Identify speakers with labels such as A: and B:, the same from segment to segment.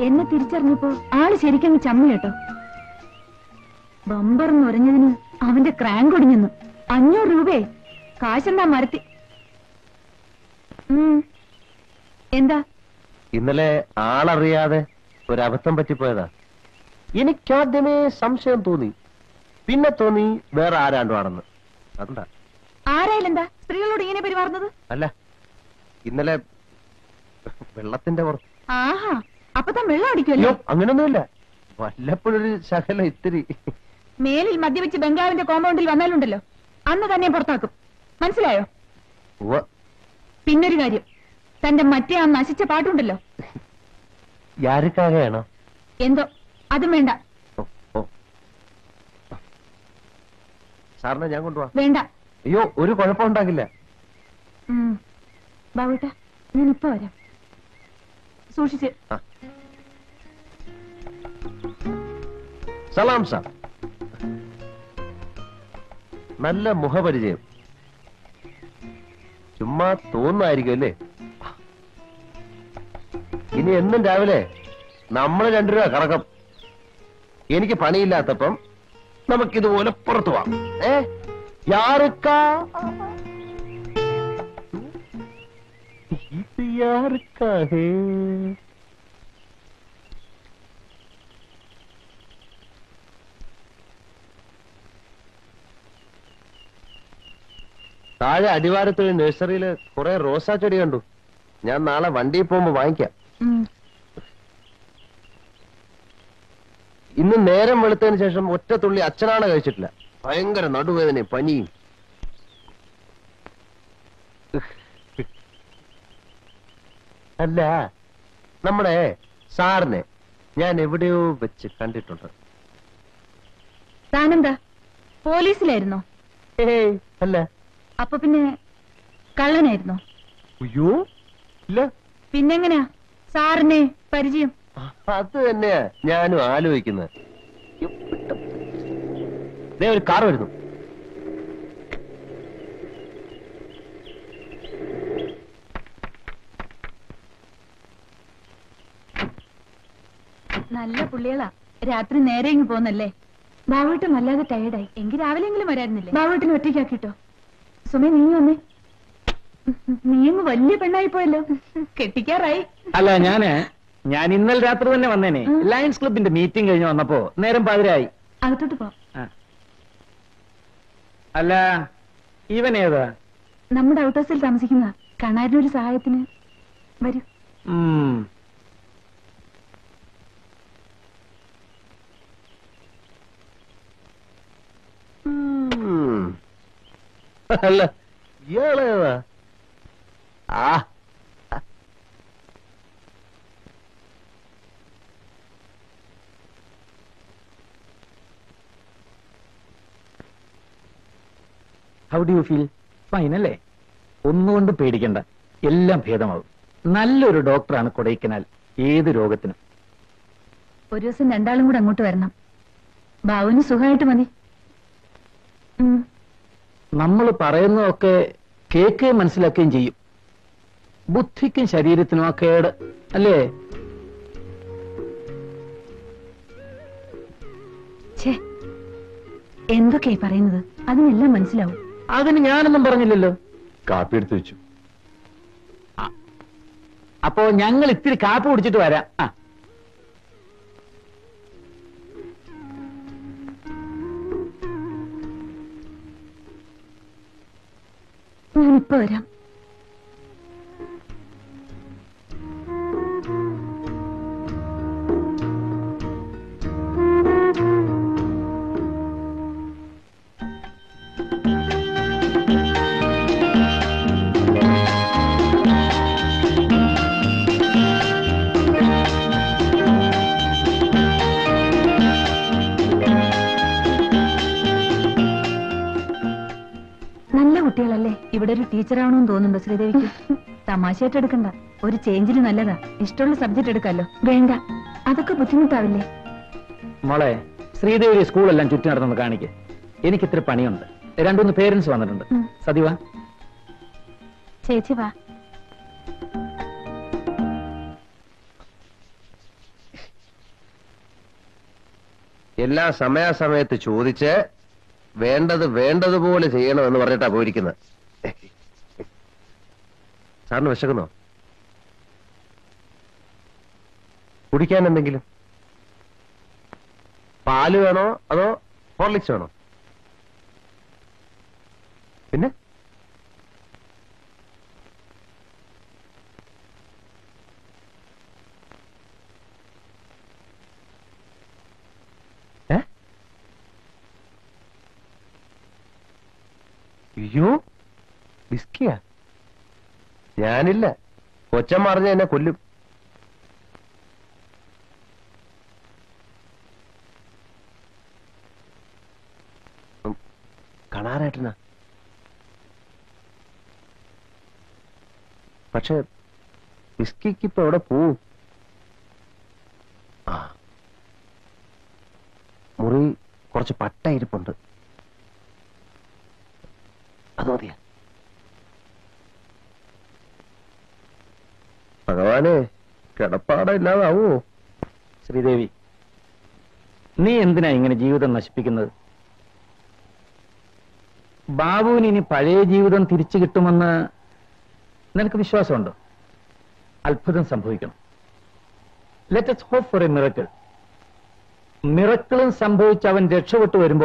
A: എന്നെ തിരിച്ചറിഞ്ഞപ്പോ ആള് ശരിക്കും ചമ്മി കേട്ടോ ബമ്പർ നുരഞ്ഞതിന് അവന്റെ ക്രാങ്ക് ഒടിഞ്ഞെന്ന് അഞ്ഞൂറ് രൂപയെ കാശെന്താ മരത്തി ഉം. എന്താ
B: ഇന്നലെ ആളറിയാതെ ഒരു അബദ്ധം പറ്റിപ്പോയതാ എനിക്കാദ്യമേ സംശയം തോന്നി പിന്നെ തോന്നി വേറെ ആരാണ്ടോ ആണെന്ന് അതെന്താ
A: ആരായാലും എന്താ സ്ത്രീകളോട് ഇങ്ങനെ പെരുമാറുന്നത്
B: അല്ല ഇന്നലെ വെള്ളത്തിന്റെ പുറത്ത്
A: ആഹാ അപ്പൊ താൻ വെള്ളം അടിക്കുമല്ലോ
B: അയ്യോ അങ്ങനൊന്നുമില്ല വല്ലപ്പോഴൊരു ശകലം ഇത്തിരി
A: മേലിൽ മദ്യപിച്ച് ബംഗാളിന്റെ കോമ്പൗണ്ടിൽ വന്നാലുണ്ടല്ലോ അന്ന് തന്നെ പുറത്താക്കും മനസ്സിലായോ
B: ഉവ്വ.
A: പിന്നൊരു കാര്യം തന്റെ മറ്റേ ആ നശിച്ച പാട്ടുണ്ടല്ലോ
B: യാരുക്കാകെയാണോ
A: എന്തോ അതും വേണ്ട
B: ഓ ഓ സാറിനെ ഞാൻ കൊണ്ടുപോവാ
A: വേണ്ട
B: അയ്യോ ഒരു കുഴപ്പമുണ്ടാകില്ല
A: ഉം. ബാബുട്ട ഞാൻ ഇപ്പൊ വരാം സൂക്ഷിച്ച്
B: ആ. സലാം സാർ നല്ല മുഖപരിചയം ചുമ്മാ തോന്നായിരിക്കും അല്ലേ ഇനി എന്നും രാവിലെ നമ്മൾ രണ്ടു രൂപ കറക്കം എനിക്ക് പണിയില്ലാത്തപ്പം നമുക്കിതുപോലെ പുറത്തു പോവാം ഏ യാർക്കാ ഇത് യാർക്കാ ഹേ താഴെ അടിവാരത്തൊരു നഴ്സറിയില് കുറെ റോസാ ചെടി കണ്ടു ഞാൻ നാളെ വണ്ടിയിൽ പോകുമ്പോ വാങ്ങിക്കാം
A: ഉം.
B: ഇന്ന് നേരം വെളുത്തതിന് ശേഷം ഒറ്റ തുള്ളി അച്ഛനാണ് കഴിച്ചിട്ടില്ല ഭയങ്കര നടുവേദനയും പനിയും അല്ല നമ്മുടെ സാറിനെ ഞാൻ എവിടെയോ വെച്ച് കണ്ടിട്ടുണ്ട്
A: താനെന്താ പോലീസിലായിരുന്നോ
B: ഏയ് അല്ല
A: അപ്പൊ പിന്നെ കള്ളനായിരുന്നോ
B: അയ്യോ ഇല്ല
A: പിന്നെങ്ങനെയാ സാറിനെ പരിചയം
B: അത് തന്നെയാ ഞാനും ആലോചിക്കുന്നത് ദേ ഒരു കാർ വരുന്നു
A: നല്ല പുള്ളികളാ രാത്രി നേരെ ഇങ്ങ് പോന്നല്ലേ ബാബുട്ടം വല്ലാതെ ടയർഡായി എങ്കിൽ രാവിലെങ്കിലും വരായിരുന്നില്ലേ ബാബുട്ടിന് ഒറ്റയ്ക്കാക്കിട്ടോ സുമേ നീ വന്നേ നീ അങ്ങ് വലിയ പെണ്ണായി പോയല്ലോ കെട്ടിക്കാറായി
C: അല്ല ഞാന് ഞാൻ ഇന്നലെ രാത്രി തന്നെ വന്നേനെ
A: ഉം.
C: ലയൺസ് ക്ലബിന്റെ മീറ്റിംഗ് കഴിഞ്ഞ് വന്നപ്പോ നേരം പാതിരായി
A: അകത്തോട്ട് പോ
C: ആ. അല്ല ഇവൻ ഏതാ
A: നമ്മുടെ ഔട്ട് ഹൗസിൽ താമസിക്കുന്ന കണാരിനൊരു സഹായത്തിന് വരൂ
C: ഉം.
B: ഉം. അല്ല ഇയാളേതാ ആ
C: how do you feel fine അല്ലേ ഒന്നുകൊണ്ട് പേടിക്കണ്ട എല്ലാം ഭേദമാവും നല്ലൊരു ഡോക്ടറാണ് കൊടൈക്കനാൽ ഏത് രോഗത്തിനും
A: ഒരു ദിവസം രണ്ടാളും കൂടെ അങ്ങോട്ട് വരണം ബാബുവിന് സുഖമായിട്ട് മതി ഉം.
C: നമ്മൾ പറയുന്നതൊക്കെ കേൾക്കുകയും മനസ്സിലാക്കുകയും ചെയ്യും ബുദ്ധിക്കും ശരീരത്തിനും ആ കേട് അല്ലേ
A: ഛേ എന്തൊക്കെയായി പറയുന്നത് അതിനെല്ലാം മനസ്സിലാവും
C: അതിന് ഞാനൊന്നും പറഞ്ഞില്ലല്ലോ
B: കാപ്പി എടുത്തു വെച്ചു
C: അപ്പോ ഞങ്ങൾ ഇത്തിരി കാപ്പ് കുടിച്ചിട്ട് വരാം ആ
A: ഞാനിപ്പോ വരാം നല്ല കുട്ടികളല്ലേ ഇവിടെ ഒരു ടീച്ചറാവണമെന്ന് തോന്നുന്നുണ്ടോ ശ്രീദേവിക്ക് തമാശയായിട്ട് എടുക്കണ്ട ഒരു ചേഞ്ചിന് നല്ലതാ ഇഷ്ടമുള്ള സബ്ജക്ട് എടുക്കാലോ വേണ്ട അതൊക്കെ ബുദ്ധിമുട്ടാവില്ലേ
C: മോളെ ശ്രീദേവി സ്കൂളെല്ലാം ചുറ്റി നടന്നു കാണിക്ക് എനിക്ക് ഇത്തിരി പണിയുണ്ട് രണ്ടുമൂന്ന് പേരൻസ് വന്നിട്ടുണ്ട്
A: ഉം.
C: സതിവ
A: ചേച്ചി വാ
B: എല്ലാ സമയാസമയത്ത് ചോദിച്ച് വേണ്ടത് വേണ്ടതുപോലെ ചെയ്യണമെന്ന് പറഞ്ഞിട്ടാ പോയിരിക്കുന്നത് സാറിന് വിശക്കുന്നോ കുടിക്കാൻ എന്തെങ്കിലും പാല് വേണോ അതോ ഹോർലിക്സ് വേണോ പിന്നെ ഏ അയ്യോ വിസ്കിയാ ഞാനില്ല കൊച്ചൻ മറിഞ്ഞ എന്നെ കൊല്ലും ഉം, കാണാറായിട്ടെന്നാ പക്ഷെ വിസ്കിക്ക് ഇപ്പൊ എവിടെ പോവും ആ മുറി കുറച്ച് പട്ട ഇരിപ്പുണ്ട് അത് മതിയാ ഭഗവാനെ കിടപ്പാട ഇല്ലാതാവോ
C: ശ്രീദേവി നീ എന്തിനാ ഇങ്ങനെ ജീവിതം നശിപ്പിക്കുന്നത് ബാബുവിന് ഇനി പഴയ ജീവിതം തിരിച്ചു കിട്ടുമെന്ന് നിനക്ക് വിശ്വാസമുണ്ടോ അത്ഭുതം സംഭവിക്കണം let us hope for a miracle മിറക്കിളും സംഭവിച്ച് അവൻ രക്ഷപ്പെട്ടു വരുമ്പോ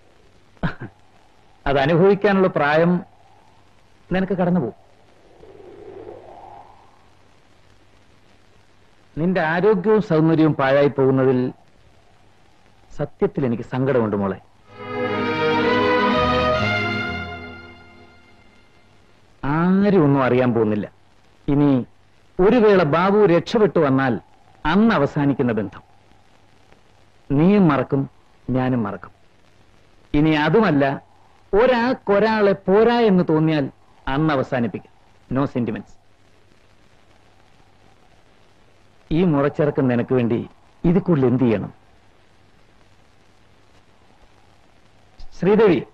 C: അത് അനുഭവിക്കാനുള്ള പ്രായം നിനക്ക് കടന്നുപോകും നിന്റെ ആരോഗ്യവും സൗന്ദര്യവും പാഴായി പോകുന്നതിൽ സത്യത്തിൽ എനിക്ക് സങ്കടമുണ്ട് മോളെ ആരും ഒന്നും അറിയാൻ പോകുന്നില്ല ഇനി ഒരു വേള ബാബു രക്ഷപ്പെട്ടു വന്നാൽ അന്ന് അവസാനിക്കുന്ന ബന്ധം നീയും മറക്കും ഞാനും മറക്കും ഇനി അതുമല്ല ഒരാൾക്കൊരാളെ പോരാ എന്ന് തോന്നിയാൽ അന്ന് അവസാനിപ്പിക്കും നോ സെന്റിമെന്റ്സ് ഈ മുറച്ചിറക്കം നിനക്ക് വേണ്ടി ഇത് കൂടുതൽ എന്ത് ചെയ്യണം ശ്രീദേവി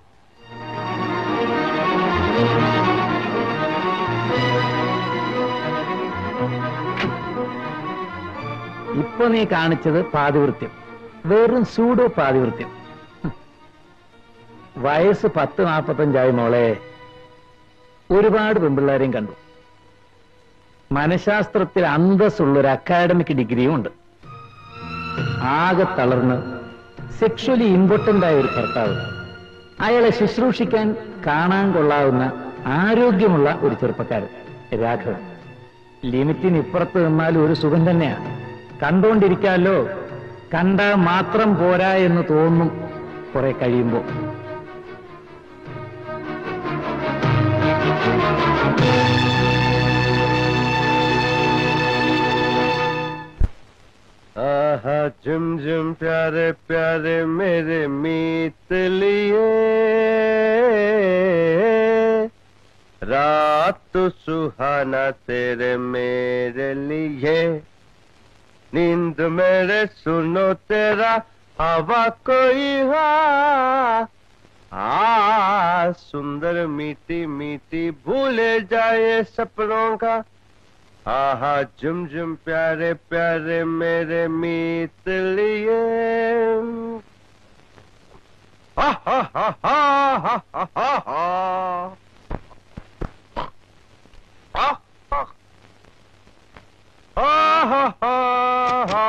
C: ഇപ്പൊ നീ കാണിച്ചത് പാതിവൃത്യം വെറും സൂഡോ പാതിവൃത്യം ഹും. വയസ്സ് പത്ത് നാൽപ്പത്തഞ്ചായി മോളെ ഒരുപാട് പെൺപിള്ളേരെയും കണ്ടു മനഃശാസ്ത്രത്തിൽ അന്തസ്സുള്ള ഒരു അക്കാഡമിക് ഡിഗ്രിയും ഉണ്ട് ആകെ തളർന്ന് സെക്ഷലി ഇമ്പോർട്ടന്റ് ആയ ഒരു ഭർത്താവ് അയാളെ ശുശ്രൂഷിക്കാൻ കാണാൻ കൊള്ളാവുന്ന ആരോഗ്യമുള്ള ഒരു ചെറുപ്പക്കാരൻ രാഘവൻ ലിമിറ്റിന് ഇപ്പുറത്ത് നിന്നാൽ ഒരു സുഖം തന്നെയാണ് കണ്ടോണ്ടിരിക്കാമല്ലോ കണ്ടാൽ മാത്രം പോരാ എന്ന് തോന്നും കുറെ കഴിയുമ്പോ
B: आहा झुम झुम प्यारे प्यारे मेरे मीत लिए रात सुहाना तेरे मेरे लिए नींद मेरे सुनो तेरा हवा कोई हा आ सुंदर मीठी मीठी भूले जाए सपनों का आहा झुम झुम प्यारे प्यारे मेरे मीत लिए हा हा हा हा हा हा हा हा हा हा हा हा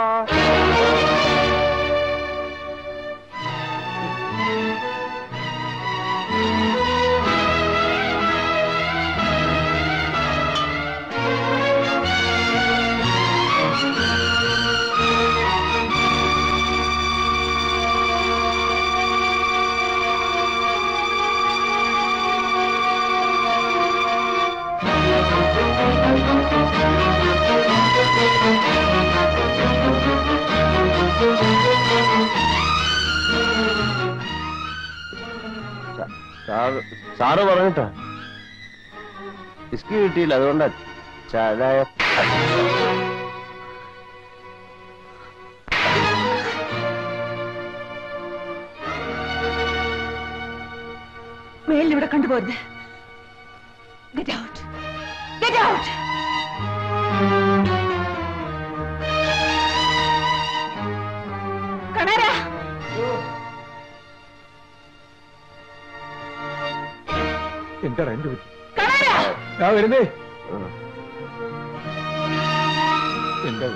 B: സാറ് സാറ് പറഞ്ഞിട്ടാ വിസ്കി കിട്ടിയില്ല അതുകൊണ്ടാ ചായ
A: മേലിൽ ഇവിടെ കണ്ടുപോരുത് ഗെറ്റ് ഔട്ട് ഗെറ്റ് ഔട്ട് കണാര
C: എന്താടാ എന്ത് പറ്റി
A: കളരാ
C: ആ വരുന്നേ
B: ആ.
C: എന്താ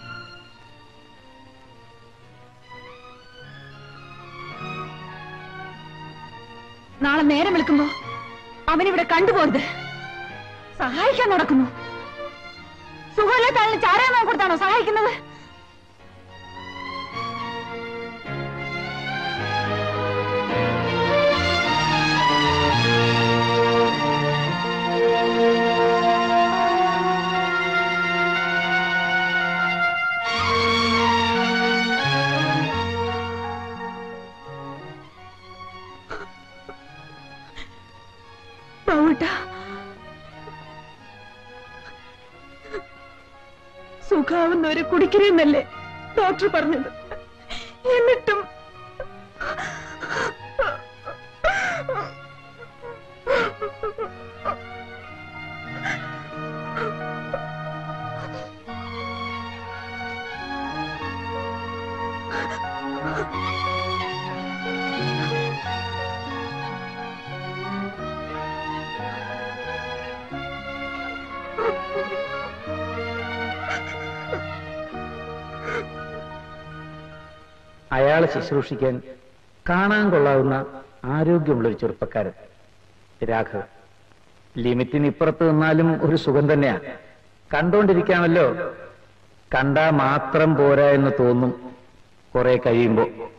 A: നാളെ നേരം വിളിക്കുമ്പോ അവനിവിടെ കണ്ടുപോരുത് സഹായിക്കാൻ നടക്കുന്നു സുഖമില്ലാത്ത ആളിന് ചാരാൻ കൊടുത്താണോ സഹായിക്കുന്നത് ബാവുട്ട സുഖാവുന്നവരെ കുടിക്കരുന്നല്ലേ ഡോക്ടർ പറഞ്ഞത് എന്നിട്ടും
C: അയാളെ ശുശ്രൂഷിക്കാൻ കാണാൻ കൊള്ളാവുന്ന ആരോഗ്യമുള്ളൊരു ചെറുപ്പക്കാരൻ രാഘവ് ലിമിറ്റിന് ഇപ്പുറത്ത് നിന്നാലും ഒരു സുഖം തന്നെയാ കണ്ടോണ്ടിരിക്കാമല്ലോ കണ്ടാ മാത്രം പോരാ എന്ന് തോന്നും കുറെ കഴിയുമ്പോ